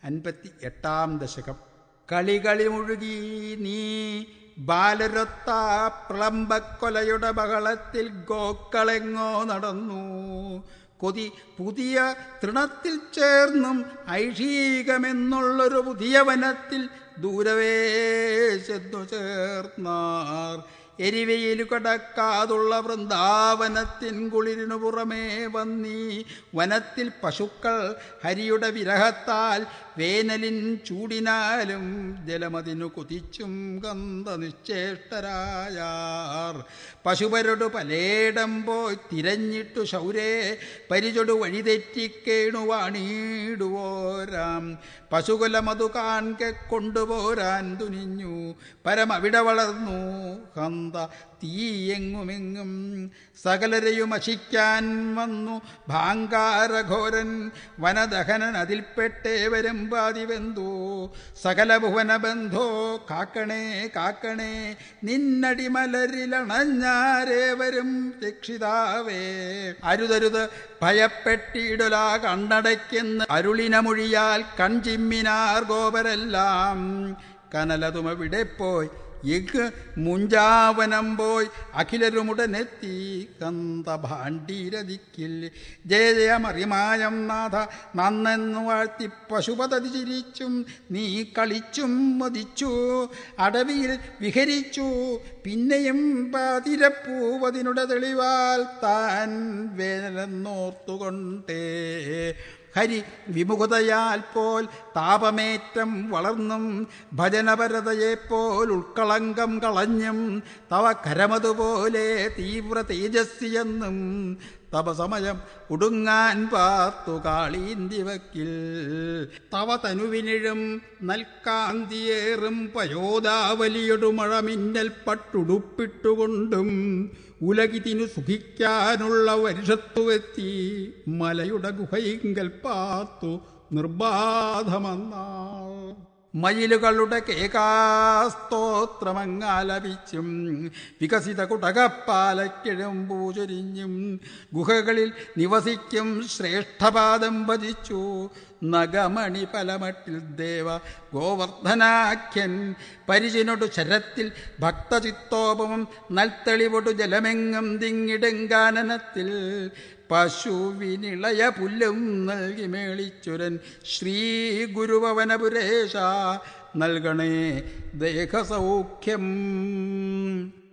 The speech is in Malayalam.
അൻപത്തി എട്ടാം ദശകം കളികളി മുഴുകി നീ ബാലരൊത്ത പ്രളംബക്കൊലയുടെ ബഹളത്തിൽ ഗോക്കളെങ്ങോ നടന്നു കൊതി പുതിയ തൃണത്തിൽ ചേർന്നും ഐഷീകമെന്നുള്ളൊരു പുതിയ വനത്തിൽ ദൂരവേ ചെന്നു ചേർന്നാർ എരിവയിൽ കടക്കാതുള്ള വൃന്ദാവനത്തിൻ കുളിരിനു പുറമേ വന്നീ വനത്തിൽ പശുക്കൾ ഹരിയുടെ വിരഹത്താൽ വേനലിൻ ചൂടിനാലും ജലമതിനു കുതിച്ചും ഗന്ധ നിശ്ചേഷ്ടരായാർ പശുപരടു പലേടം പോയി തിരഞ്ഞിട്ടു ശൗരേ പരിചൊടു വഴിതെറ്റിക്കേണു വാണിടുവോരാം പശുകുലമതു കാൺകെ കൊണ്ടുപോരാൻ തുനിഞ്ഞു പരമവിടെ വളർന്നു ഹന്ത തീയെങ്ങുമെങ്ങും സകലരെയും അശിക്കാൻ വന്നു ഭാങ്കാരഘോരൻ വനദഹനൻ അതിൽപ്പെട്ടേവരും പാതിവെന്തോ സകല ഭുവനബന്ധോ കാക്കണേ കാക്കണേ നിന്നടിമലരിലണഞ്ഞാരേവരും രക്ഷിതാവേ അരുതരുത് ഭയപ്പെട്ടിടല കണ്ണടയ്ക്കെന്ന് അരുളിനമൊഴിയാൽ കൺചിമ്മിനാർ ഗോപരെല്ലാം കനലതുമവിടെ പോയി എഗ് മുഞ്ചാവനം പോയി അഖിലരുമുടനെത്തി കന്തഭാണ്ഡീരതിക്കിൽ ജയ ജയമറിമായം നാഥ നന്നെന്നു വാഴ്ത്തി പശുപതതി ചിരിച്ചും നീ കളിച്ചും മതിച്ചു അടവിയിൽ വിഹരിച്ചു പിന്നെയും പാതിരപ്പൂവതിനുടെ തെളിവാൽ താൻ വേനലെന്നോർത്തുകൊണ്ടേ ഹരി വിമുഖതയാൽ പോൽ താപമേറ്റം വളർന്നും ഭജനപരതയെപ്പോൽ ഉൾക്കളങ്കം കളഞ്ഞും തവ കരമതുപോലെ തീവ്ര തേജസ്സിയെന്നും തപസമയം ഉടുങ്ങാൻ പാർത്തു കാളീന്തിവക്കിൽ തവ തനുവിനിഴും നൽകാന്തിയേറും പയോദാവലിയൊടു മഴമിന്നൽ പട്ടുടുപ്പിട്ടുകൊണ്ടും ഉലകിതിനു സുഖിക്കാനുള്ള വരുഷത്തുവെത്തി മലയുടെ ഗുഹയിങ്കൽ പാർത്തു നിർബാധമെന്നാൾ മയിലുകളുടെ കേകാസ്തോത്രമങ്ങാലപിച്ചും വികസിത കുടകപ്പാലക്കിഴും പൂചൊരിഞ്ഞും ഗുഹകളിൽ നിവസിക്കും ശ്രേഷ്ഠപാദം ഭജിച്ചു നഗമണി പലമട്ടിൽ ദേവ ഗോവർദ്ധനാഖ്യൻ പരിചിനൊടു ശരത്തിൽ ഭക്തചിത്തോപമം നൽത്തെളിവൊടു ജലമെങ്ങും തിങ്ങിടുങ്കാനനത്തിൽ പശുവിനിളയ പുല്ലും നൽകി മേളിച്ചുരൻ ശ്രീ ഗുരുഭവനപുരേശ നൽകണേ ദേഹസൗഖ്യം